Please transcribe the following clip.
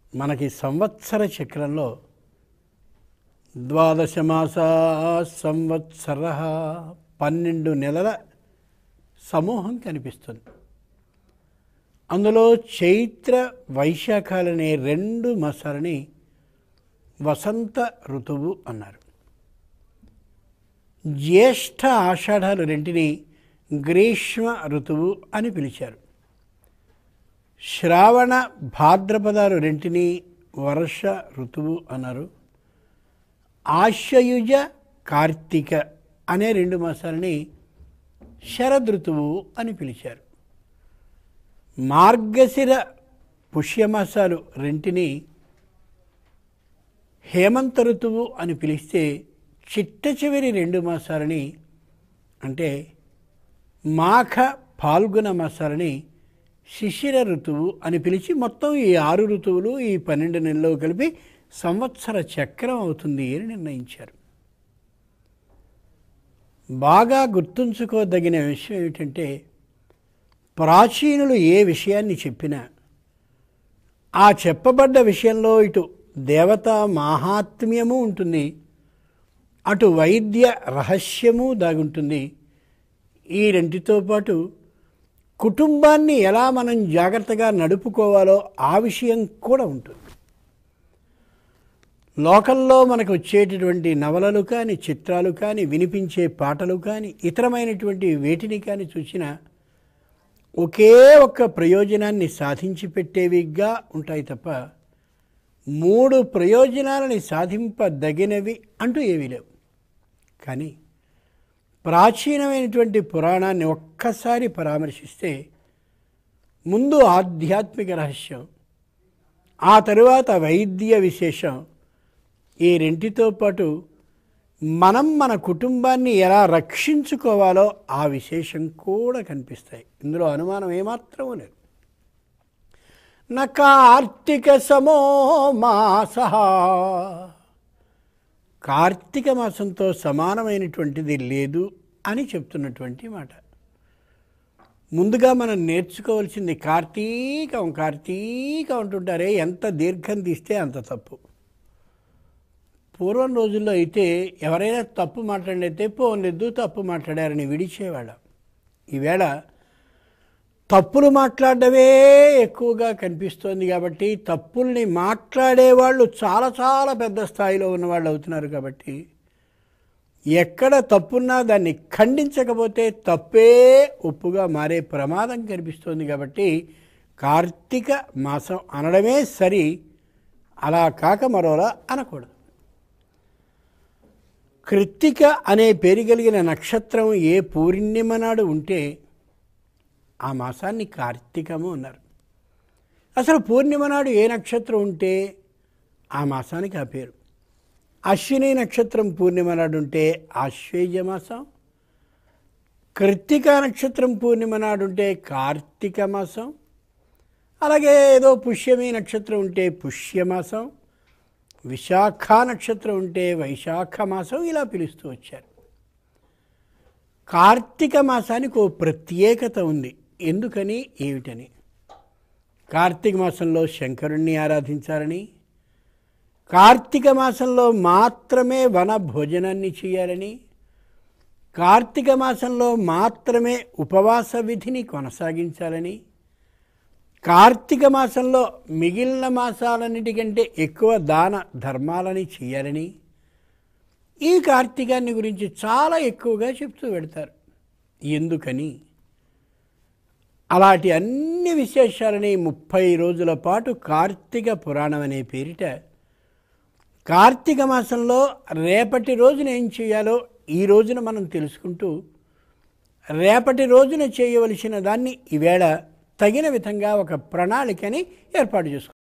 మనకి సంవత్సర చక్రంలో ద్వాదశ మాసా సంవత్సర పన్నెండు నెలల సమూహం కనిపిస్తుంది అందులో చైత్ర వైశాఖాలనే రెండు మాసాలని వసంత ఋతువు అన్నారు జ్యేష్ఠ ఆషాఢాలు రెంటిని గ్రీష్మ ఋతువు అని పిలిచారు శ్రావణ భాద్రపదాలు రెంటిని వర్ష ఋతువు అన్నారు ఆశ్వయుజ కార్తీక అనే రెండు మాసాలని శరదృతువు అని పిలిచారు మార్గశిర పుష్యమాసాలు రెంటిని హేమంత ఋతువు అని పిలిస్తే చిట్ట చివరి రెండు మాసాలని అంటే మాఘ పాల్గొన మాసాలని శిశిర ఋతువు అని పిలిచి మొత్తం ఈ ఆరు ఋతువులు ఈ పన్నెండు నెలలు కలిపి సంవత్సర చక్రం అవుతుంది అని నిర్ణయించారు బాగా గుర్తుంచుకోదగిన విషయం ఏమిటంటే ప్రాచీనులు ఏ విషయాన్ని చెప్పినా ఆ చెప్పబడ్డ విషయంలో ఇటు దేవతా మాహాత్మ్యము ఉంటుంది అటు వైద్య రహస్యము దాగుంటుంది ఈ రెంటితో పాటు కుటుంబాన్ని ఎలా మనం జాగ్రత్తగా నడుపుకోవాలో ఆ విషయం కూడా ఉంటుంది లోకల్లో మనకు వచ్చేటటువంటి నవలలు కానీ చిత్రాలు కానీ వినిపించే పాటలు కానీ ఇతరమైనటువంటి వేటిని కానీ చూసినా ఒకే ఒక్క ప్రయోజనాన్ని సాధించి పెట్టేవిగా ఉంటాయి తప్ప మూడు ప్రయోజనాలని సాధింపదగినవి అంటూ ఏమీ లేవు కానీ ప్రాచీనమైనటువంటి పురాణాన్ని ఒక్కసారి పరామర్శిస్తే ముందు ఆధ్యాత్మిక రహస్యం ఆ తరువాత వైద్య విశేషం ఈ రెంటితో పాటు మనం మన కుటుంబాన్ని ఎలా రక్షించుకోవాలో ఆ విశేషం కూడా కనిపిస్తాయి ఇందులో అనుమానం ఏమాత్రం లేదు న కార్తీక సమో మాస కార్తీక మాసంతో సమానమైనటువంటిది లేదు అని చెప్తున్నటువంటి మాట ముందుగా మనం నేర్చుకోవాల్సింది కార్తీకం కార్తీకం అంటుంటారే ఎంత దీర్ఘం తీస్తే అంత తప్పు పూర్వం రోజుల్లో అయితే ఎవరైనా తప్పు మాట్లాడితే పోలేదు తప్పు మాట్లాడారని విడిచేవాళ్ళం ఈవేళ తప్పులు మాట్లాడడమే ఎక్కువగా కనిపిస్తోంది కాబట్టి తప్పుల్ని మాట్లాడేవాళ్ళు చాలా చాలా పెద్ద స్థాయిలో ఉన్నవాళ్ళు అవుతున్నారు కాబట్టి ఎక్కడ తప్పున్నా దాన్ని ఖండించకపోతే తప్పే ఒప్పుగా మారే ప్రమాదం కనిపిస్తోంది కాబట్టి కార్తీక మాసం అనడమే సరి అలా కాక మరోలా అనకూడదు కృత్తిక అనే పేరు కలిగిన నక్షత్రం ఏ పూర్ణిమ నాడు ఉంటే ఆ మాసాన్ని కార్తీకము అన్నారు అసలు పూర్ణిమ నాడు ఏ నక్షత్రం ఉంటే ఆ మాసానికి ఆ పేరు అశ్విని నక్షత్రం పూర్ణిమ నాడు ఉంటే ఆశ్వేజ మాసం కృత్తిక నక్షత్రం పూర్ణిమ నాడు ఉంటే కార్తీక మాసం అలాగే ఏదో పుష్యమి నక్షత్రం ఉంటే పుష్యమాసం విశాఖ నక్షత్రం ఉంటే వైశాఖ మాసం ఇలా పిలుస్తూ వచ్చారు కార్తీక మాసానికి ఓ ప్రత్యేకత ఉంది ఎందుకని ఏమిటని కార్తీక మాసంలో శంకరుణ్ణి ఆరాధించాలని కార్తీక మాసంలో మాత్రమే వన భోజనాన్ని చేయాలని కార్తీక మాసంలో మాత్రమే ఉపవాస విధిని కొనసాగించాలని కార్తీక మాసంలో మిగిలిన మాసాలన్నిటికంటే ఎక్కువ దాన ధర్మాలని చేయాలని ఈ కార్తీకాన్ని గురించి చాలా ఎక్కువగా చెప్తూ పెడతారు ఎందుకని అలాంటి అన్ని విశేషాలని ముప్పై రోజుల పాటు కార్తీక పురాణం అనే పేరిట కార్తీక మాసంలో రేపటి రోజున ఏం చేయాలో ఈ రోజున మనం తెలుసుకుంటూ రేపటి రోజున చేయవలసిన దాన్ని ఈవేళ తగిన విధంగా ఒక ప్రణాళికని ఏర్పాటు చేసుకుంటాం